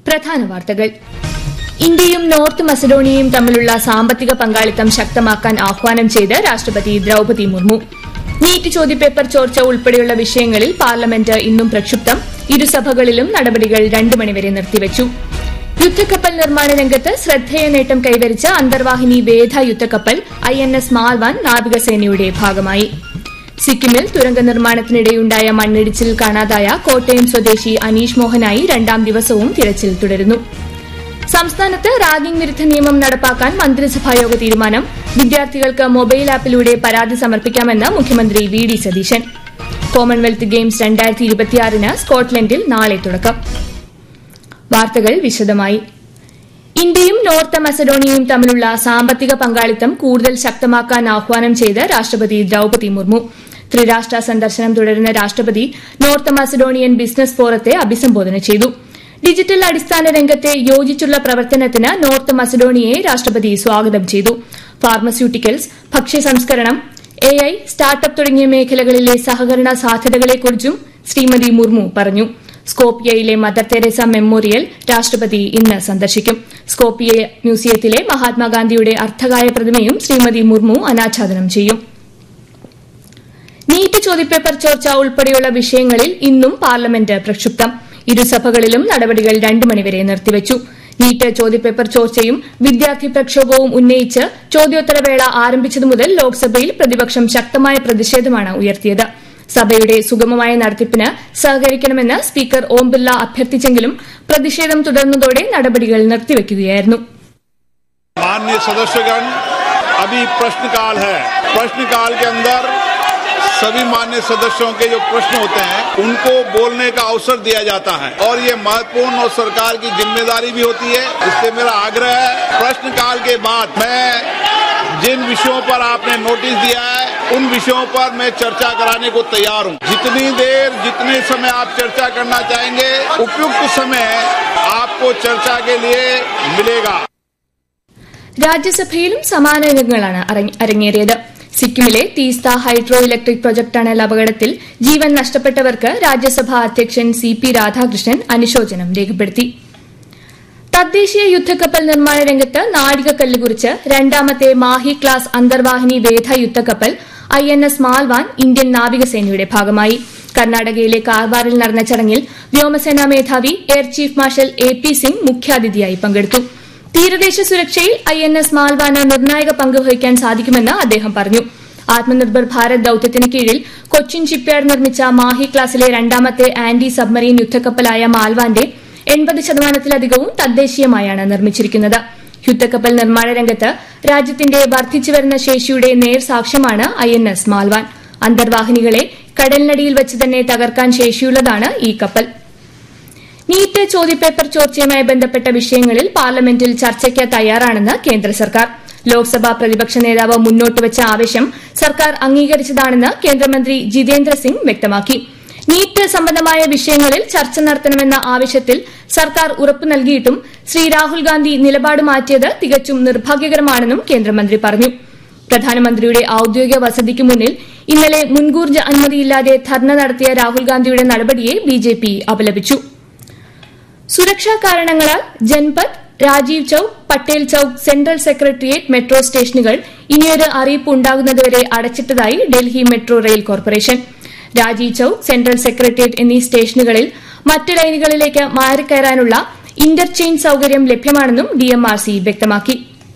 പ്രധാന വാർത്തകൾ ഇന്ത്യയും നോർത്ത് മസഡോണിയയും തമ്മിലുള്ള സാമ്പത്തിക പങ്കാളിത്തം ശക്തമാക്കാൻ ആഹ്വാനം ചെയ്ത് രാഷ്ട്രപതി ദ്രൌപതി മുർമു നീറ്റ് ചോദ്യപേപ്പർ ചോർച്ച ഉൾപ്പെടെയുള്ള വിഷയങ്ങളിൽ പാർലമെന്റ് ഇന്നും പ്രക്ഷുബ്ധം ഇരുസഭകളിലും നടപടികൾ രണ്ടു മണിവരെ നിർത്തിവച്ചു യുദ്ധക്കപ്പൽ നിർമ്മാണ രംഗത്ത് ശ്രദ്ധേയ നേട്ടം കൈവരിച്ച അന്തർവാഹിനി വേധ യുദ്ധക്കപ്പൽ ഐ എൻ എസ് മാൽവാൻ നാവികസേനയുടെ ഭാഗമായി സിക്കിമിൽ തുരങ്ക നിർമ്മാണത്തിനിടെയുണ്ടായ മണ്ണിടിച്ചിൽ കാണാതായ കോട്ടയം സ്വദേശി അനീഷ് മോഹനായി രണ്ടാം ദിവസവും തിരച്ചിൽ തുടരുന്നു സംസ്ഥാനത്ത് റാഗിംഗ് വിരുദ്ധ നിയമം നടപ്പാക്കാൻ മന്ത്രിസഭായോഗ തീരുമാനം വിദ്യാർത്ഥികൾക്ക് മൊബൈൽ ആപ്പിലൂടെ പരാതി സമർപ്പിക്കാമെന്ന് മുഖ്യമന്ത്രി V D Satheesan Commonwealth Games രണ്ടായിരത്തി ഇരുപത്തിയാറിന് സ്കോട്ട്ലൻഡിൽ നാളെ തുടക്കം വാർത്തകൾ വിശദമായി ഇന്ത്യയും നോർത്ത് മസഡോണിയയും തമ്മിലുള്ള സാമ്പത്തിക പങ്കാളിത്തം കൂടുതൽ ശക്തമാക്കാൻ ആഹ്വാനം ചെയ്ത് രാഷ്ട്രപതി ദ്രൌപതി മുർമു ത്രിരാഷ്ട്ര സന്ദർശനം തുടരുന്ന രാഷ്ട്രപതി നോർത്ത് മസഡോണിയൻ ബിസിനസ് ഫോറത്തെ അഭിസംബോധന ചെയ്തു ഡിജിറ്റൽ അടിസ്ഥാന രംഗത്തെ യോജിച്ചുള്ള പ്രവർത്തനത്തിന് നോർത്ത് മസഡോണിയയെ രാഷ്ട്രപതി സ്വാഗതം ചെയ്തു ഫാർമസ്യൂട്ടിക്കൽസ് ഭക്ഷ്യ സംസ്കരണം എ ഐ സ്റ്റാർട്ടപ്പ് തുടങ്ങിയ മേഖലകളിലെ സഹകരണ സാധ്യതകളെക്കുറിച്ചും ശ്രീമതി മുർമു പറഞ്ഞു സ്കോപ്പിയയിലെ മദർ തെരേസ മെമ്മോറിയൽ രാഷ്ട്രപതി ഇന്ന് സന്ദർശിക്കും സ്കോപ്പിയ മ്യൂസിയത്തിലെ മഹാത്മാഗാന്ധിയുടെ അർത്ഥകായ പ്രതിമയും ശ്രീമതി മുർമു അനാച്ഛാദനം ചെയ്യും നീറ്റ് ചോദ്യപേപ്പർ ചോർച്ച ഉൾപ്പെടെയുള്ള വിഷയങ്ങളിൽ ഇന്നും പാർലമെന്റ് പ്രക്ഷുബ്ധം ഇരുസഭകളിലും നടപടികൾ രണ്ടു മണിവരെ നിർത്തിവച്ചു നീറ്റ് ചോദ്യപേപ്പർ ചോർച്ചയും വിദ്യാർത്ഥി പ്രക്ഷോഭവും ഉന്നയിച്ച് ചോദ്യോത്തരവേള ആരംഭിച്ചതു മുതൽ ലോക്സഭയിൽ പ്രതിപക്ഷം ശക്തമായ പ്രതിഷേധമാണ് ഉയർത്തിയത് സഭയുടെ സുഗമമായ നടത്തിപ്പിന് സഹകരിക്കണമെന്ന് സ്പീക്കർ ഓം ബിർള അഭ്യർത്ഥിച്ചെങ്കിലും പ്രതിഷേധം തുടർന്നതോടെ നടപടികൾ നിർത്തിവെക്കുകയായിരുന്നു माननीय सदस्यगण अभी प्रश्नकाल है प्रश्नकाल के अंदर सभी मान्य सदस्यों के जो प्रश्न होते हैं उनको बोलने का अवसर दिया जाता है और ये महत्वपूर्ण और सरकार की जिम्मेदारी भी होती है इससे मेरा आग्रह है प्रश्नकाल के बाद मैं जिन विषयों पर आपने नोटिस दिया है उन विषयों पर मैं चर्चा कराने को तैयार हूँ जितनी देर जितने समय आप चर्चा करना चाहेंगे उपयुक्त समय आपको चर्चा के लिए मिलेगा രാജ്യസഭയിലും സമാന രംഗങ്ങളാണ് അരങ്ങ- അരങ്ങേറിയത് സിക്കിമിലെ Teesta hydro electric project tunnel അപകടത്തിൽ ജീവൻ നഷ്ടപ്പെട്ടവർക്ക് രാജ്യസഭാ അധ്യക്ഷൻ സി പി രാധാകൃഷ്ണൻ അനുശോചനം രേഖപ്പെടുത്തി തദ്ദേശീയ യുദ്ധക്കപ്പൽ നിർമ്മാണ രംഗത്ത് നാഴികക്കല്ല് കുറിച്ച് രണ്ടാമത്തെ മാഹി ക്ലാസ് അന്തർവാഹിനി വേധ യുദ്ധക്കപ്പൽ I N S Malvan Indian നാവികസേനയുടെ ഭാഗമായി കർണാടകയിലെ കാർവാറിൽ നടന്ന ചടങ്ങിൽ വ്യോമസേനാ മേധാവി air chief marshal A P Singh മുഖ്യാതിഥിയായി പങ്കെടുത്തു തീരദേശ സുരക്ഷയിൽ ഐ എൻ എസ് മാൽവാന് നിർണായക പങ്ക് വഹിക്കാൻ സാധിക്കുമെന്ന് അദ്ദേഹം പറഞ്ഞു ആത്മനിർഭർ ഭാരത് ദൌത്യത്തിന് കീഴിൽ കൊച്ചിൻ ഷിപ്പ്യാർഡ് നിർമ്മിച്ച മാഹി ക്ലാസിലെ രണ്ടാമത്തെ ആന്റി സബ്മറീൻ യുദ്ധക്കപ്പലായ മാൽവാന്റെ എൺപത് ശതമാനത്തിലധികവും തദ്ദേശീയമായാണ് നിർമ്മിച്ചിരിക്കുന്നത് യുദ്ധക്കപ്പൽ നിർമ്മാണ രംഗത്ത് രാജ്യത്തിന്റെ വർദ്ധിച്ചുവരുന്ന ശേഷിയുടെ നേർസാക്ഷ്യമാണ് ഐ എൻ എസ് മാൽവാൻ അന്തർവാഹിനികളെ കടലിനടിയിൽ വെച്ച് തന്നെ തകർക്കാൻ ശേഷിയുള്ളതാണ് ഈ കപ്പൽ നീറ്റ് ചോദ്യപേപ്പർ ചോർച്ചയുമായി ബന്ധപ്പെട്ട വിഷയങ്ങളിൽ പാർലമെന്റിൽ ചർച്ചയ്ക്ക് തയ്യാറാണെന്ന് കേന്ദ്ര സർക്കാർ ലോക്സഭാ പ്രതിപക്ഷ നേതാവ് മുന്നോട്ട് വെച്ച ആവശ്യം സർക്കാർ അംഗീകരിച്ചതാണെന്ന് കേന്ദ്രമന്ത്രി ജിതേന്ദ്ര സിംഗ് വ്യക്തമാക്കി നീറ്റ് സംബന്ധമായ വിഷയങ്ങളിൽ ചർച്ച നടത്തണമെന്ന ആവശ്യത്തിൽ സർക്കാർ ഉറപ്പു നൽകിയിട്ടും ശ്രീ രാഹുൽ ഗാന്ധി നിലപാട് മാറ്റിയത് തികച്ചും നിർഭാഗ്യകരമാണെന്നും കേന്ദ്രമന്ത്രി പറഞ്ഞു പ്രധാനമന്ത്രിയുടെ ഔദ്യോഗിക വസതിക്ക് മുന്നിൽ ഇന്നലെ മുൻകൂർ ജ- അനുമതിയില്ലാതെ ധർണ നടത്തിയ രാഹുൽ ഗാന്ധിയുടെ നടപടിയെ ബിജെപി അപലപിച്ചു സുരക്ഷാ കാരണങ്ങളാൽ Janpath Rajiv Chowk Patel Chowk central secretariat metro സ്റ്റേഷനുകൾ ഇനിയൊരു അറിയിപ്പ് ഉണ്ടാകുന്നതുവരെ അടച്ചിട്ടതായി Delhi metro rail corporation Rajiv Chowk central secretariat എന്നീ സ്റ്റേഷനുകളിൽ മറ്റ് ലൈനുകളിലേക്ക് മാറിക്കയറാനുള്ള ഇന്റർചെയ്ഞ്ച് സൌകര്യം ലഭ്യമാണെന്നും ഡിഎംആർസി വ്യക്തമാക്കി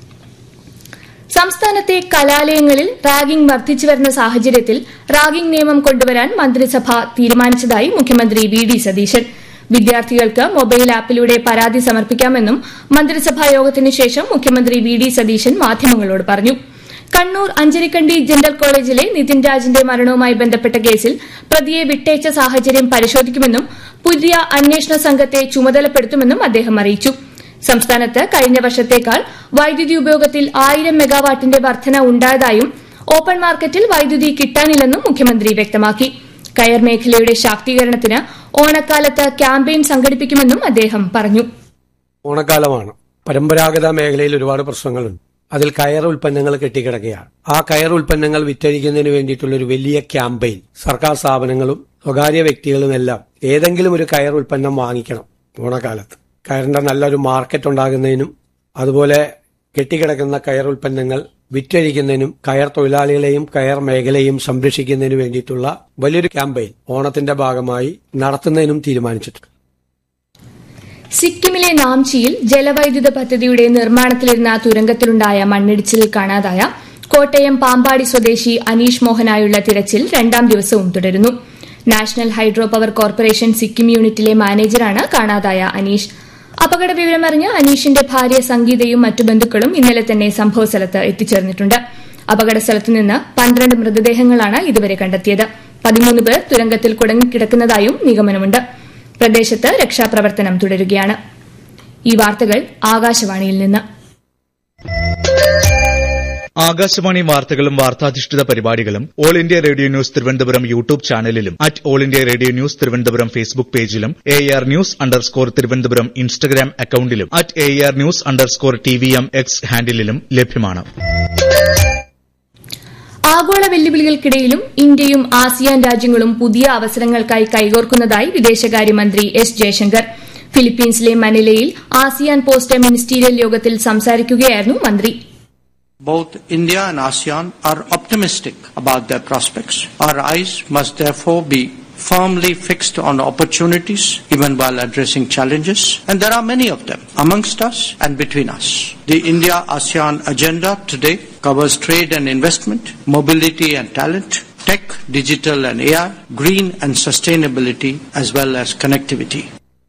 സംസ്ഥാനത്തെ കലാലയങ്ങളിൽ റാഗിംഗ് വർദ്ധിച്ചുവരുന്ന സാഹചര്യത്തിൽ റാഗിംഗ് നിയമം കൊണ്ടുവരാൻ മന്ത്രിസഭ തീരുമാനിച്ചതായി മുഖ്യമന്ത്രി വി ഡി സതീശൻ വിദ്യാർത്ഥികൾക്ക് മൊബൈൽ ആപ്പിലൂടെ പരാതി സമർപ്പിക്കാമെന്നും മന്ത്രിസഭാ യോഗത്തിന് ശേഷം മുഖ്യമന്ത്രി വി ഡി സതീശൻ മാധ്യമങ്ങളോട് പറഞ്ഞു കണ്ണൂർ അഞ്ചരിക്കണ്ടി ജനറൽ കോളേജിലെ നിതിൻ രാജിന്റെ മരണവുമായി ബന്ധപ്പെട്ട കേസിൽ പ്രതിയെ വിട്ടയച്ച സാഹചര്യം പരിശോധിക്കുമെന്നും പുതിയ അന്വേഷണ സംഘത്തെ ചുമതലപ്പെടുത്തുമെന്നും അദ്ദേഹം അറിയിച്ചു സംസ്ഥാനത്ത് കഴിഞ്ഞ വർഷത്തേക്കാൾ വൈദ്യുതി ഉപയോഗത്തിൽ ആയിരം മെഗാവാട്ടിന്റെ വർധന ഉണ്ടായതായും ഓപ്പൺ മാർക്കറ്റിൽ വൈദ്യുതി കിട്ടാനില്ലെന്നും മുഖ്യമന്ത്രി വ്യക്തമാക്കി കയർ മേഖലയുടെ ശാക്തീകരണത്തിന് ഓണക്കാലത്ത് ക്യാമ്പയിൻ സംഘടിപ്പിക്കുമെന്നും അദ്ദേഹം പറഞ്ഞു ഓണക്കാലമാണ് പരമ്പരാഗത മേഖലയിൽ ഒരുപാട് പ്രശ്നങ്ങളുണ്ട് അതിൽ കയർ ഉൽപ്പന്നങ്ങൾ കെട്ടിക്കിടക്കുകയാണ് ആ കയർ ഉൽപ്പന്നങ്ങൾ വിറ്റഴിക്കുന്നതിന് വേണ്ടിയിട്ടുള്ള ഒരു വലിയ ക്യാമ്പയിൻ സർക്കാർ സ്ഥാപനങ്ങളും സ്വകാര്യ വ്യക്തികളും എല്ലാം ഏതെങ്കിലും ഒരു കയർ ഉൽപ്പന്നം വാങ്ങിക്കണം ഓണക്കാലത്ത് കയറിന്റെ നല്ലൊരു മാർക്കറ്റ് ഉണ്ടാകുന്നതിനും അതുപോലെ കെട്ടിക്കിടക്കുന്ന കയർ ഉൽപ്പന്നങ്ങൾ വിറ്റഴിക്കുന്നതിനും കയർ തൊഴിലാളികളെയും കയർ മേഖലയും സംരക്ഷിക്കുന്നതിനു വേണ്ടിയിട്ടുള്ള വലിയൊരു ക്യാമ്പയിൻ ഓണത്തിന്റെ ഭാഗമായി നടത്തുന്നതിനും തീരുമാനിച്ചിട്ടുണ്ട് സിക്കിമിലെ നാംചിയിൽ ജലവൈദ്യുത പദ്ധതിയുടെ നിർമ്മാണത്തിലിരുന്ന തുരങ്കത്തിലുണ്ടായ മണ്ണിടിച്ചിലിൽ കാണാതായ കോട്ടയം പാമ്പാടി സ്വദേശി അനീഷ് മോഹനായുള്ള തിരച്ചിൽ രണ്ടാം ദിവസവും തുടരുന്നു national hydro power corporation Sikkim യൂണിറ്റിലെ മാനേജറാണ് കാണാതായ അനീഷ് അപകട വിവരമറിഞ്ഞ് അനീഷിന്റെ ഭാര്യ സംഗീതയും മറ്റു ബന്ധുക്കളും ഇന്നലെ തന്നെ സംഭവസ്ഥലത്ത് എത്തിച്ചേർന്നിട്ടുണ്ട് അപകട സ്ഥലത്ത് നിന്ന് പന്ത്രണ്ട് മൃതദേഹങ്ങളാണ് ഇതുവരെ കണ്ടെത്തിയത് പതിമൂന്ന് പേർ തുരങ്കത്തിൽ കുടങ്ങിക്കിടക്കുന്നതായും നിഗമനമുണ്ട് പ്രദേശത്ത് രക്ഷാപ്രവർത്തനം തുടരുകയാണ് ഈ വാർത്തകൾ ആകാശവാണിയിൽ നിന്ന് ആകാശവാണി വാർത്തകളും വാർത്താധിഷ്ഠിത പരിപാടികളും all India radio news Thiruvananthapuram YouTube ചാനലിലും at all India radio news Thiruvananthapuram Facebook പേജിലും A R news underscore Thiruvananthapuram Instagram അക്കൌണ്ടിലും at A R news underscore T V M X ഹാൻഡിലും ലഭ്യമാണ് ആഗോള വെല്ലുവിളികൾക്കിടയിലും ഇന്ത്യയും ആസിയാൻ രാജ്യങ്ങളും പുതിയ അവസരങ്ങൾക്കായി കൈകോർക്കുന്നതായി വിദേശകാര്യമന്ത്രി എസ് ജയശങ്കർ ഫിലിപ്പീൻസിലെ മനിലയിൽ ആസിയാൻ പോസ്റ്റ് മിനിസ്റ്റീരിയൽ യോഗത്തിൽ സംസാരിക്കുകയായിരുന്നു മന്ത്രി Both India and ASEAN are optimistic about their prospects. Our eyes must therefore be firmly fixed on opportunities even while addressing challenges, and there are many of them amongst us and between us. The India ASEAN agenda today covers trade and investment, mobility and talent, tech, digital and AI, green and sustainability, as well as connectivity.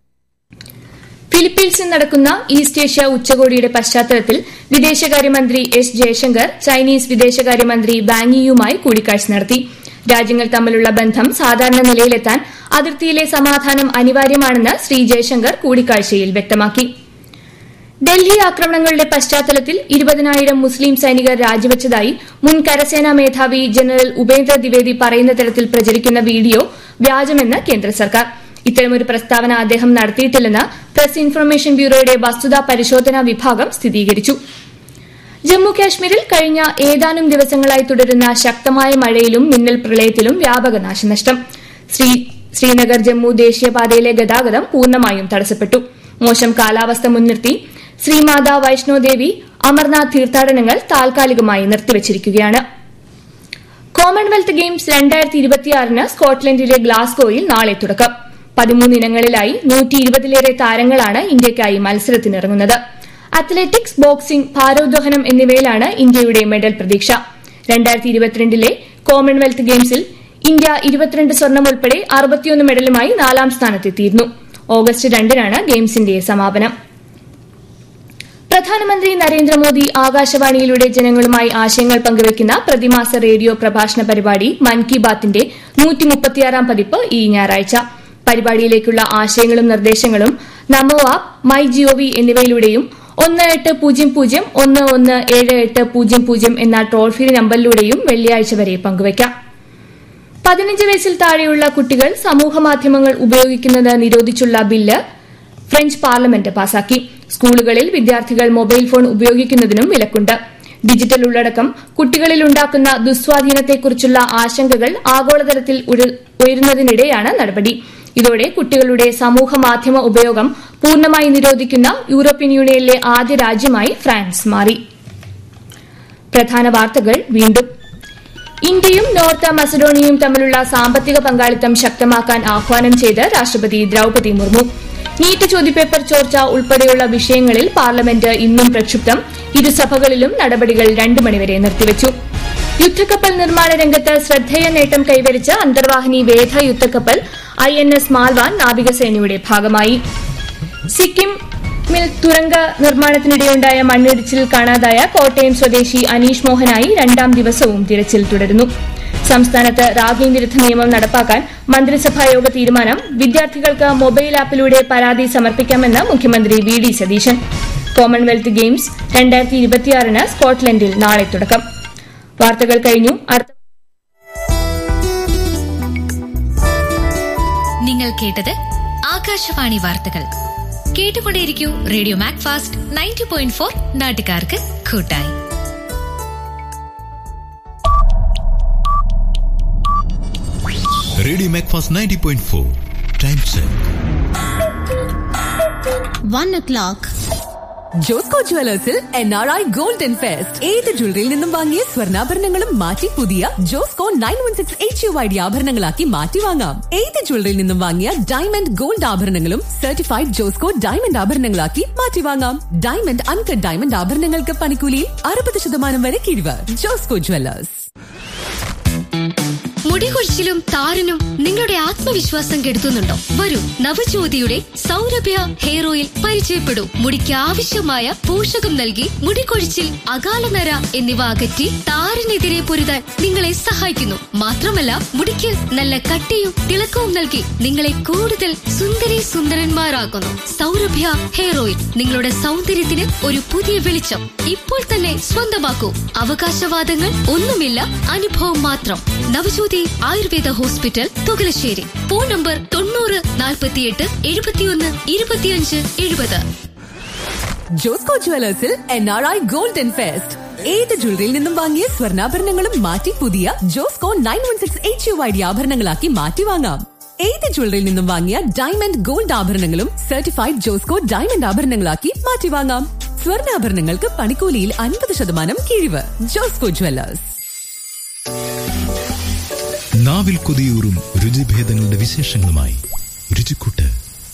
ഫിലിപ്പീൻസിൽ നടക്കുന്ന east Asia ഉച്ചകോടിയുടെ പശ്ചാത്തലത്തിൽ വിദേശകാര്യമന്ത്രി S Jaishankar Chinese വിദേശകാര്യമന്ത്രി വാങ്ങിയുമായി കൂടിക്കാഴ്ച നടത്തി രാജ്യങ്ങൾ തമ്മിലുള്ള ബന്ധം സാധാരണ നിലയിലെത്താൻ അതിർത്തിയിലെ സമാധാനം അനിവാര്യമാണെന്ന് ശ്രീ ജയശങ്കർ കൂടിക്കാഴ്ചയിൽ വ്യക്തമാക്കി ഡൽഹി ആക്രമണങ്ങളുടെ പശ്ചാത്തലത്തിൽ ഇരുപതിനായിരം മുസ്ലിം സൈനികർ രാജിവച്ചതായി മുൻ കരസേനാ മേധാവി ജനറൽ ഉപേന്ദ്ര ദ്വിവേദി പറയുന്ന തരത്തിൽ പ്രചരിക്കുന്ന വീഡിയോ വ്യാജമെന്ന് കേന്ദ്ര സർക്കാർ ഇത്തരമൊരു പ്രസ്താവന അദ്ദേഹം നടത്തിയിട്ടില്ലെന്ന് പ്രസ് ഇൻഫർമേഷൻ ബ്യൂറോയുടെ വസ്തുതാ പരിശോധനാ വിഭാഗം സ്ഥിരീകരിച്ചു ജമ്മു കാശ്മീരിൽ കഴിഞ്ഞ ഏതാനും ദിവസങ്ങളായി തുടരുന്ന ശക്തമായ മഴയിലും മിന്നൽ പ്രളയത്തിലും വ്യാപക നാശനഷ്ടം ശ്രീനഗർ ജമ്മു ദേശീയപാതയിലെ ഗതാഗതം പൂർണ്ണമായും തടസ്സപ്പെട്ടു മോശം കാലാവസ്ഥ മുൻനിർത്തി ശ്രീമാതാ വൈഷ്ണോദേവി അമർനാഥ് തീർത്ഥാടനങ്ങൾ താൽക്കാലികമായി നിർത്തിവച്ചിരിക്കുകയാണ് കോമൺവെൽത്ത് ഗെയിംസ് രണ്ടായിരത്തി ഇരുപത്തിയാറിന് സ്കോട്ട്ലൻഡിലെ ഗ്ലാസ്ഗോയിൽ നാളെ തുടക്കം പതിമൂന്ന് ഇനങ്ങളിലായി നൂറ്റി ഇരുപതിലേറെ താരങ്ങളാണ് ഇന്ത്യയ്ക്കായി മത്സരത്തിനിറങ്ങുന്നത് അത്ലറ്റിക്സ് ബോക്സിംഗ് ഭാരോദ്വഹനം എന്നിവയിലാണ് ഇന്ത്യയുടെ മെഡൽ പ്രതീക്ഷ രണ്ടായിരത്തി ഇരുപത്തിരണ്ടിലെ കോമൺവെൽത്ത് ഗെയിംസിൽ ഇന്ത്യ ഇരുപത്തിരണ്ട് സ്വർണം ഉൾപ്പെടെ അറുപത്തിയൊന്ന് മെഡലുമായി നാലാം സ്ഥാനത്തെത്തിയിരുന്നു ഓഗസ്റ്റ് രണ്ടിനാണ് ഗെയിംസിന്റെ സമാപനം പ്രധാനമന്ത്രി നരേന്ദ്രമോദി ആകാശവാണിയിലൂടെ ജനങ്ങളുമായി ആശയങ്ങൾ പങ്കുവയ്ക്കുന്ന പ്രതിമാസ റേഡിയോ പ്രഭാഷണ പരിപാടി മൻ കി ബാത്തിന്റെ നൂറ്റിമുപ്പത്തിയാറാം പതിപ്പ് ഈ ഞായറാഴ്ച പരിപാടിയിലേക്കുള്ള ആശയങ്ങളും നിർദ്ദേശങ്ങളും നമോ ആപ്പ് മൈ ജിഒവി എന്നിവയിലൂടെയും ഒന്ന് എട്ട് പൂജ്യം പൂജ്യം ഒന്ന് ഒന്ന് ഏഴ് എട്ട് പൂജ്യം പൂജ്യം എന്ന ടോൾ ഫ്രീ നമ്പറിലൂടെയും വെള്ളിയാഴ്ച വരെ പങ്കുവയ്ക്കാം പതിനഞ്ച് വയസ്സിൽ താഴെയുള്ള കുട്ടികൾ സമൂഹമാധ്യമങ്ങൾ ഉപയോഗിക്കുന്നത് നിരോധിച്ചുള്ള ബില്ല് ഫ്രഞ്ച് പാർലമെന്റ് പാസാക്കി സ്കൂളുകളിൽ വിദ്യാർത്ഥികൾ മൊബൈൽ ഫോൺ ഉപയോഗിക്കുന്നതിനും വിലക്കുണ്ട് ഡിജിറ്റൽ ഉള്ളടക്കം കുട്ടികളിൽ ഉണ്ടാക്കുന്ന ദുസ്വാധീനത്തെക്കുറിച്ചുള്ള ആശങ്കകൾ ആഗോളതലത്തിൽ ഉയരുന്നതിനിടെയാണ് നടപടി ഇതോടെ കുട്ടികളുടെ സമൂഹ മാധ്യമ ഉപയോഗം പൂർണ്ണമായി നിരോധിക്കുന്ന യൂറോപ്യൻ യൂണിയനിലെ ആദ്യ രാജ്യമായി ഫ്രാൻസ് മാറി പ്രധാന വാർത്തകൾ വീണ്ടും ഇന്ത്യയും നോർത്ത് മസഡോണിയയും തമ്മിലുള്ള സാമ്പത്തിക പങ്കാളിത്തം ശക്തമാക്കാൻ ആഹ്വാനം ചെയ്ത് രാഷ്ട്രപതി ദ്രൌപതി മുർമു നീറ്റ് ചോദ്യപേപ്പർ ചോർച്ച ഉൾപ്പെടെയുള്ള വിഷയങ്ങളിൽ പാർലമെന്റ് ഇന്നും പ്രക്ഷുബ്ധം ഇരുസഭകളിലും നടപടികൾ രണ്ടു മണിവരെ നിർത്തിവച്ചു യുദ്ധക്കപ്പൽ നിർമ്മാണ രംഗത്ത് ശ്രദ്ധേയ നേട്ടം കൈവരിച്ച അന്തർവാഹിനി വേധ യുദ്ധക്കപ്പൽ ഐ എൻ എസ് മാൽവാൻ നാവികസേനയുടെ ഭാഗമായി സിക്കിമിൽ തുരങ്ക നിർമ്മാണത്തിനിടെയുണ്ടായ മണ്ണിടിച്ചിലിൽ കാണാതായ കോട്ടയം സ്വദേശി അനീഷ് മോഹനായി രണ്ടാം ദിവസവും തിരച്ചിൽ തുടരുന്നു സംസ്ഥാനത്ത് റാഗിംഗ് വിരുദ്ധ നിയമം നടപ്പാക്കാൻ മന്ത്രിസഭാ യോഗ തീരുമാനം വിദ്യാർത്ഥികൾക്ക് മൊബൈൽ ആപ്പിലൂടെ പരാതി സമർപ്പിക്കാമെന്ന് മുഖ്യമന്ത്രി V D Satheesan Commonwealth Games രണ്ടായിരത്തി ഇരുപത്തിയാറിന് സ്കോട്ട്ലൻഡിൽ നാളെ തുടക്കം വാർത്തകൾ കഴിഞ്ഞു അടുത്ത നിങ്ങൾ കേട്ടത് ആകാശവാണി വാർത്തകൾ കേട്ടുകൊണ്ടേയിരിക്കൂ radio Macfast ninety point four നാട്ടുകാർക്ക് കൂട്ടായി radio Macfast ninety point four time check one o'clock. Josco ജുവലേഴ്സിൽ N R I golden fest ഏത് ജ്വല്ലറിയിൽ നിന്നും വാങ്ങിയ സ്വർണ്ണാഭരണങ്ങളും മാറ്റി പുതിയ Josco nine one six H U I D ആഭരണങ്ങളാക്കി മാറ്റി വാങ്ങാം ഏത് ജ്വല്ലറിയിൽ നിന്നും വാങ്ങിയ ഡയമണ്ട് ഗോൾഡ് ആഭരണങ്ങളും സർട്ടിഫൈഡ് ജോസ്കോ ഡയമണ്ട് ആഭരണങ്ങളാക്കി മാറ്റി വാങ്ങാം ഡയമണ്ട് അൺകട്ട് ഡയമണ്ട് ആഭരണങ്ങൾക്ക് പണിക്കൂലിയിൽ അറുപത് ശതമാനം വരെ കിഴിവ് ജോസ്കോ ജുവലേഴ്സ് മുടികൊഴിച്ചിലും താരനും നിങ്ങളുടെ ആത്മവിശ്വാസം കെടുത്തുന്നുണ്ടോ വരൂ നവജ്യോതിയുടെ സൗരഭ്യ ഹെയർ ഓയിൽ പരിചയപ്പെടൂ മുടിക്ക് ആവശ്യമായ പോഷകം നൽകി മുടികൊഴിച്ചിൽ അകാലനര എന്നിവ അകറ്റി താരനെതിരെ പൊരുതാൻ നിങ്ങളെ സഹായിക്കുന്നു മാത്രമല്ല മുടിക്ക് നല്ല കട്ടിയും തിളക്കവും നൽകി നിങ്ങളെ കൂടുതൽ സുന്ദരി സുന്ദരന്മാരാക്കുന്നു സൗരഭ്യ ഹെയർ ഓയിൽ നിങ്ങളുടെ സൗന്ദര്യത്തിന് ഒരു പുതിയ വെളിച്ചം ഇപ്പോൾ തന്നെ സ്വന്തമാക്കൂ അവകാശവാദങ്ങൾ ഒന്നുമില്ല അനുഭവം മാത്രം Navajyothi Ayurveda hospital Thukalassery phone number തൊണ്ണൂറ് നാൽപ്പത്തിയെട്ട് എഴുപത്തിയൊന്ന് ഇരുപത്തിയഞ്ച് എഴുപത് ജോസ്കോ ജുവലേഴ്സിൽ N R I golden fest ഏത് ജ്വല്ലറിയിൽ നിന്നും വാങ്ങിയ സ്വർണ്ണാഭരണങ്ങളും മാറ്റി പുതിയ Josco nine one six H U I D ആഭരണങ്ങളാക്കി മാറ്റി വാങ്ങാം ഏത് ജ്വല്ലറിയിൽ നിന്നും വാങ്ങിയ ഡയമണ്ട് ഗോൾഡ് ആഭരണങ്ങളും സർട്ടിഫൈഡ് ജോസ്കോ ഡയമണ്ട് ആഭരണങ്ങളാക്കി മാറ്റി വാങ്ങാം സ്വർണ്ണാഭരണങ്ങൾക്ക് പണിക്കൂലിയിൽ അൻപത് ശതമാനം കിഴിവ് ജോസ്കോ ജുവലേഴ്സ് നാവിൽ കൊതിയൂറും രുചിഭേദങ്ങളുടെ വിശേഷങ്ങളുമായി രുചിക്കൂട്ട്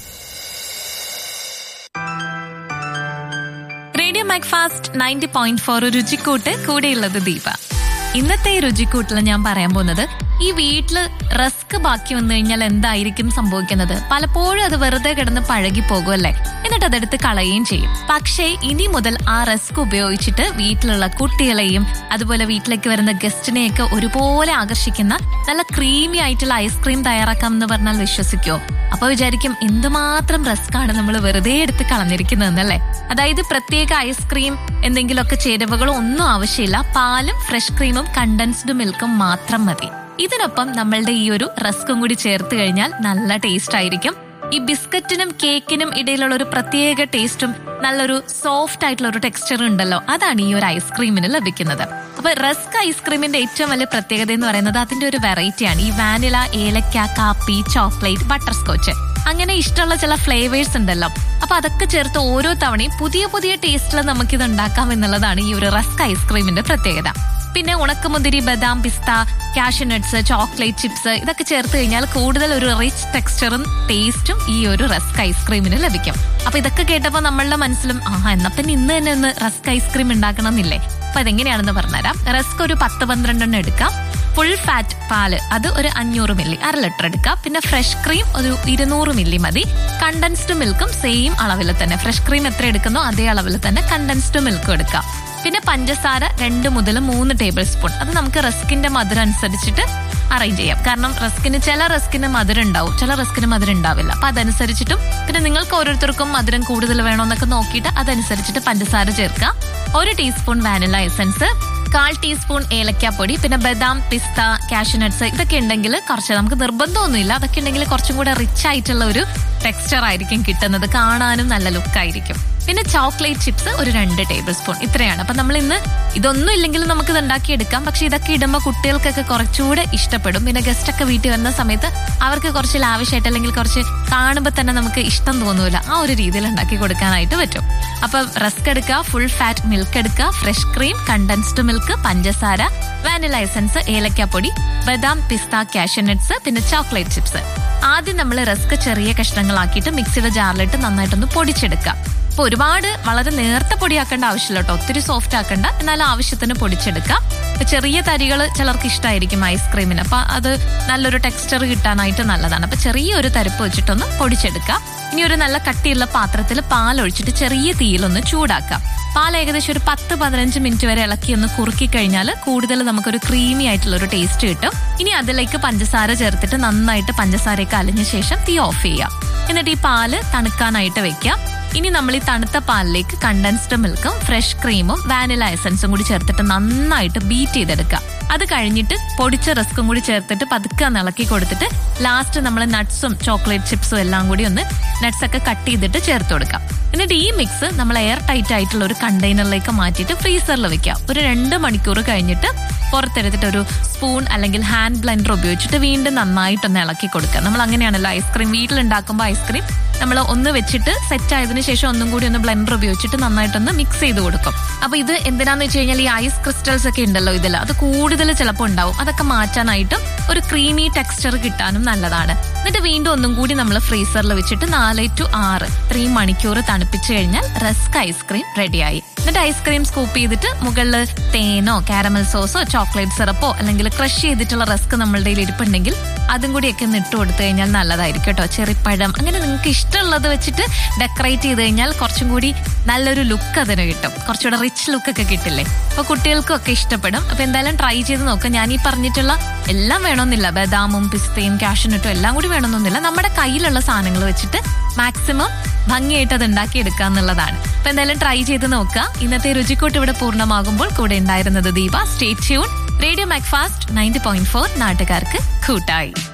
radio Macfast ninety point four രുചിക്കൂട്ട് കൂടെയുള്ളത് ദീപ ഇന്നത്തെ ഈ രുചിക്കൂട്ടിൽ ഞാൻ പറയാൻ പോകുന്നത് ഈ വീട്ടില് റസ്ക് ബാക്കി വന്നു കഴിഞ്ഞാൽ എന്തായിരിക്കും സംഭവിക്കുന്നത് പലപ്പോഴും അത് വെറുതെ കിടന്ന് പഴകി പോകുമല്ലേ എന്നിട്ട് അതെടുത്ത് കളയുകയും ചെയ്യും പക്ഷേ ഇനി മുതൽ ആ റസ്ക് ഉപയോഗിച്ചിട്ട് വീട്ടിലുള്ള കുട്ടികളെയും അതുപോലെ വീട്ടിലേക്ക് വരുന്ന ഗസ്റ്റിനെയൊക്കെ ഒരുപോലെ ആകർഷിക്കുന്ന നല്ല ക്രീമി ആയിട്ടുള്ള ഐസ്ക്രീം തയ്യാറാക്കാമെന്ന് പറഞ്ഞാൽ വിശ്വസിക്കുമോ അപ്പൊ വിചാരിക്കും എന്തുമാത്രം റസ്ക് ആണ് നമ്മൾ വെറുതെ എടുത്ത് കളഞ്ഞിരിക്കുന്നതെന്നല്ലേ അതായത് പ്രത്യേക ഐസ്ക്രീം എന്തെങ്കിലുമൊക്കെ ചേരുവകളോ ഒന്നും ആവശ്യമില്ല പാലും ഫ്രഷ് ക്രീമും കണ്ടൻസ്ഡ് മിൽക്കും മാത്രം മതി ഇതിനൊപ്പം നമ്മളുടെ ഈ ഒരു റസ്കും കൂടി ചേർത്ത് കഴിഞ്ഞാൽ നല്ല ടേസ്റ്റ് ആയിരിക്കും ഈ ബിസ്ക്കറ്റിനും കേക്കിനും ഇടയിലുള്ള ഒരു പ്രത്യേക ടേസ്റ്റും നല്ലൊരു സോഫ്റ്റ് ആയിട്ടുള്ള ഒരു ടെക്സ്ചർ ഉണ്ടല്ലോ അതാണ് ഈ ഒരു ഐസ്ക്രീമിന് ലഭിക്കുന്നത് അപ്പൊ റസ്ക് ഐസ്ക്രീമിന്റെ ഏറ്റവും വലിയ പ്രത്യേകത എന്ന് പറയുന്നത് അതിന്റെ ഒരു വെറൈറ്റിയാണ് ഈ വാനില ഏലക്ക കാപ്പി ചോക്ലേറ്റ് ബട്ടർ സ്കോച്ച് അങ്ങനെ ഇഷ്ടമുള്ള ചില ഫ്ലേവേഴ്സ് ഉണ്ടല്ലോ അപ്പൊ അതൊക്കെ ചേർത്ത് ഓരോ തവണയും പുതിയ പുതിയ ടേസ്റ്റിൽ നമുക്കിത് ഉണ്ടാക്കാം എന്നുള്ളതാണ് ഈ ഒരു റസ്ക് ഐസ്ക്രീമിന്റെ പ്രത്യേകത പിന്നെ ഉണക്കമുന്തിരി ബദാം പിസ്ത കാഷ്യൂ നട്ട്സ് ചോക്ലേറ്റ് ചിപ്സ് ഇതൊക്കെ ചേർത്ത് കഴിഞ്ഞാൽ കൂടുതൽ ഒരു റിച്ച് ടെക്സ്ചറും ടേസ്റ്റും ഈ ഒരു റസ്ക് ഐസ്ക്രീമിന് ലഭിക്കും അപ്പൊ ഇതൊക്കെ കേട്ടപ്പോൾ നമ്മളുടെ മനസ്സിലും ആ എന്നാ പിന്നെ ഇന്ന് തന്നെ ഒന്ന് റസ്ക് ഐസ്ക്രീം ഉണ്ടാക്കണം എന്നില്ലേ അപ്പൊ അതെങ്ങനെയാണെന്ന് പറഞ്ഞുതരാം റസ്ക് ഒരു പത്ത് പന്ത്രണ്ടെണ്ണം എടുക്കാം ഫുൾ ഫാറ്റ് പാല് അത് ഒരു അഞ്ഞൂറ് മില്ലി അര ലിറ്റർ എടുക്കാം പിന്നെ ഫ്രഷ് ക്രീം ഒരു ഇരുന്നൂറ് മില്ലി മതി കണ്ടൻസ്ഡ് മിൽക്കും സെയിം അളവിൽ തന്നെ ഫ്രഷ് ക്രീം എത്ര എടുക്കുന്നോ അതേ അളവിൽ തന്നെ കണ്ടൻസ്ഡ് മിൽക്കും എടുക്കാം പിന്നെ പഞ്ചസാര രണ്ട് മുതൽ മൂന്ന് ടേബിൾ സ്പൂൺ അത് നമുക്ക് റസ്കിന്റെ മധുരം അനുസരിച്ചിട്ട് അറേഞ്ച് ചെയ്യാം കാരണം റസ്കിന് ചില റസ്കിന് മധുരം ഉണ്ടാവും ചില റസ്കിന് മധുരം ഉണ്ടാവില്ല അപ്പൊ അതനുസരിച്ചിട്ടും പിന്നെ നിങ്ങൾക്ക് ഓരോരുത്തർക്കും മധുരം കൂടുതൽ വേണമെന്നൊക്കെ നോക്കിയിട്ട് അതനുസരിച്ചിട്ട് പഞ്ചസാര ചേർക്കാം ഒരു ടീസ്പൂൺ വാനില എസൻസ് കാൽ ടീസ്പൂൺ ഏലക്കാപ്പൊടി പിന്നെ ബദാം പിസ്ത കാഷ്യൂനട്ട്സ് ഇതൊക്കെ ഉണ്ടെങ്കിൽ കുറച്ച് നമുക്ക് നിർബന്ധമൊന്നുമില്ല അതൊക്കെ ഉണ്ടെങ്കിൽ കുറച്ചും കൂടെ റിച്ച് ആയിട്ടുള്ള ഒരു ടെക്സ്ചർ ആയിരിക്കും കിട്ടുന്നത് കാണാനും നല്ല ലുക്കായിരിക്കും പിന്നെ ചോക്ലേറ്റ് ചിപ്സ് ഒരു രണ്ട് ടേബിൾ സ്പൂൺ ഇത്രയാണ് അപ്പൊ നമ്മൾ ഇന്ന് ഇതൊന്നും ഇല്ലെങ്കിൽ നമുക്ക് ഇത് ഉണ്ടാക്കിയെടുക്കാം പക്ഷെ ഇതൊക്കെ ഇടുമ്പോൾ കുട്ടികൾക്കൊക്കെ കുറച്ചുകൂടെ ഇഷ്ടപ്പെടും പിന്നെ ഗസ്റ്റ് ഒക്കെ വീട്ടിൽ വരുന്ന സമയത്ത് അവർക്ക് കുറച്ച് ലാവിഷായിട്ട് അല്ലെങ്കിൽ കുറച്ച് കാണുമ്പോൾ തന്നെ നമുക്ക് ഇഷ്ടം തോന്നൂല ആ ഒരു രീതിയിൽ ഉണ്ടാക്കി കൊടുക്കാനായിട്ട് പറ്റും അപ്പൊ റസ്ക് എടുക്കുക ഫുൾ ഫാറ്റ് മിൽക്ക് എടുക്കുക ഫ്രഷ് ക്രീം കണ്ടൻസ്ഡ് മിൽക്ക് പഞ്ചസാര വാനില എസൻസ് ഏലക്കാപ്പൊടി ബദാം പിസ്ത കാഷ്യനട്ട്സ് പിന്നെ ചോക്ലേറ്റ് ചിപ്സ് ആദ്യം നമ്മൾ റസ്ക് ചെറിയ കഷ്ണങ്ങളാക്കിയിട്ട് മിക്സിയുടെ ജാറിലിട്ട് നന്നായിട്ടൊന്ന് പൊടിച്ചെടുക്കാം അപ്പൊ ഒരുപാട് വളരെ നേർത്ത പൊടിയാക്കേണ്ട ആവശ്യമില്ല കേട്ടോ ഒത്തിരി സോഫ്റ്റ് ആക്കണ്ട എന്നാൽ ആവശ്യത്തിന് പൊടിച്ചെടുക്കാം ഇപ്പൊ ചെറിയ തരികൾ ചിലർക്ക് ഇഷ്ടമായിരിക്കും ഐസ്ക്രീമിന് അപ്പൊ അത് നല്ലൊരു ടെക്സ്ചർ കിട്ടാനായിട്ട് നല്ലതാണ് അപ്പൊ ചെറിയൊരു തരിപ്പ് വെച്ചിട്ടൊന്ന് പൊടിച്ചെടുക്കാം ഇനി ഒരു നല്ല കട്ടിയുള്ള പാത്രത്തിൽ പാൽ ഒഴിച്ചിട്ട് ചെറിയ തീയിലൊന്ന് ചൂടാക്കാം പാൽ ഏകദേശം ഒരു പത്ത് പതിനഞ്ച് മിനിറ്റ് വരെ ഇളക്കി ഒന്ന് കുറുക്കി കഴിഞ്ഞാൽ കൂടുതൽ നമുക്കൊരു ക്രീമി ആയിട്ടുള്ള ഒരു ടേസ്റ്റ് കിട്ടും ഇനി അതിലേക്ക് പഞ്ചസാര ചേർത്തിട്ട് നന്നായിട്ട് പഞ്ചസാരയൊക്കെ അലിഞ്ഞ ശേഷം തീ ഓഫ് ചെയ്യാം എന്നിട്ട് ഈ പാല് തണുക്കാനായിട്ട് വെക്കാം ഇനി നമ്മൾ ഈ തണുത്ത പാലിലേക്ക് കണ്ടൻസ്ഡ് മിൽക്കും ഫ്രഷ് ക്രീമും വാനില എസൻസും കൂടി ചേർത്തിട്ട് നന്നായിട്ട് ബീറ്റ് ചെയ്തെടുക്കാം അത് കഴിഞ്ഞിട്ട് പൊടിച്ച റസ്കും കൂടി ചേർത്തിട്ട് പതുക്കെ ഒന്ന് ഇളക്കി കൊടുത്തിട്ട് ലാസ്റ്റ് നമ്മൾ നട്ട്സും ചോക്ലേറ്റ് ചിപ്സും എല്ലാം കൂടി ഒന്ന് നട്ട്സ് ഒക്കെ കട്ട് ചെയ്തിട്ട് ചേർത്ത് കൊടുക്കാം എന്നിട്ട് ഈ മിക്സ് നമ്മൾ എയർ ടൈറ്റ് ആയിട്ടുള്ള ഒരു കണ്ടെയ്നറിലേക്ക് മാറ്റിയിട്ട് ഫ്രീസറിൽ വെക്കാം ഒരു രണ്ട് മണിക്കൂർ കഴിഞ്ഞിട്ട് പുറത്തെടുത്തിട്ട് ഒരു സ്പൂൺ അല്ലെങ്കിൽ ഹാൻഡ് ബ്ലെൻഡർ ഉപയോഗിച്ചിട്ട് വീണ്ടും നന്നായിട്ടൊന്ന് ഇളക്കി കൊടുക്കുക നമ്മൾ അങ്ങനെയാണല്ലോ ഐസ്ക്രീം വീട്ടിലുണ്ടാക്കുമ്പോൾ ഐസ്ക്രീം നമ്മൾ ഒന്ന് വെച്ചിട്ട് സെറ്റ് ആയതിനു ശേഷം ഒന്നും കൂടി ഒന്ന് ബ്ലെൻഡർ ഉപയോഗിച്ചിട്ട് നന്നായിട്ടൊന്ന് മിക്സ് ചെയ്ത് കൊടുക്കും അപ്പൊ ഇത് എന്തിനാന്ന് വെച്ച് കഴിഞ്ഞാൽ ഈ ഐസ് ക്രിസ്റ്റൽസ് ഒക്കെ ഉണ്ടല്ലോ ഇതിൽ അത് കൂടുതൽ ചിലപ്പോൾ ഉണ്ടാവും അതൊക്കെ മാറ്റാനായിട്ടും ഒരു ക്രീമി ടെക്സ്ചർ കിട്ടാനും നല്ലതാണ് എന്നിട്ട് വീണ്ടും ഒന്നും കൂടി നമ്മൾ ഫ്രീസറിൽ വെച്ചിട്ട് നാല് ടു ആറ് ഇത്രയും മണിക്കൂർ തണുപ്പിച്ചു കഴിഞ്ഞാൽ റസ്ക് ഐസ്ക്രീം റെഡിയായി എന്നിട്ട് ഐസ്ക്രീം സ്കൂപ്പ് ചെയ്തിട്ട് മുകളിൽ തേനോ കാരമൽ സോസോ ചോക്ലേറ്റ് സിറപ്പോ അല്ലെങ്കിൽ ക്രഷ് ചെയ്തിട്ടുള്ള റസ്ക് നമ്മളുടെ കയ്യിൽ ഇരിപ്പുണ്ടെങ്കിൽ അതും കൂടിയൊക്കെ ഒന്ന് ഇട്ട് കൊടുത്തു കഴിഞ്ഞാൽ നല്ലതായിരിക്കും കേട്ടോ ചെറിപ്പഴം അങ്ങനെ നിങ്ങൾക്ക് ഇഷ്ടമുള്ളത് വെച്ചിട്ട് ഡെക്കറേറ്റ് ചെയ്ത് കഴിഞ്ഞാൽ കുറച്ചും കൂടി നല്ലൊരു ലുക്ക് അതിന് കിട്ടും കുറച്ചുകൂടെ റിച്ച് ലുക്ക് ഒക്കെ കിട്ടില്ലേ അപ്പൊ കുട്ടികൾക്കും ഒക്കെ ഇഷ്ടപ്പെടും അപ്പൊ എന്തായാലും ട്രൈ ചെയ്ത് നോക്കാം ഞാൻ ഈ പറഞ്ഞിട്ടുള്ള എല്ലാം വേണമെന്നില്ല ബദാമും പിസ്തയും കാഷ്നട്ടും എല്ലാം കൂടി വേണമെന്നൊന്നുമില്ല നമ്മുടെ കയ്യിലുള്ള സാധനങ്ങൾ വെച്ചിട്ട് മാക്സിമം ഭംഗിയായിട്ട് അത് ഉണ്ടാക്കിയെടുക്കുക എന്നുള്ളതാണ് അപ്പൊ എന്തായാലും ട്രൈ ചെയ്ത് നോക്കുക ഇന്നത്തെ രുചിക്കൂട്ട് ഇവിടെ പൂർണ്ണമാകുമ്പോൾ കൂടെ ഉണ്ടായിരുന്നത് Deepa stay tune radio Macfast ninety point four നാട്ടുകാർക്ക് കൂട്ടായി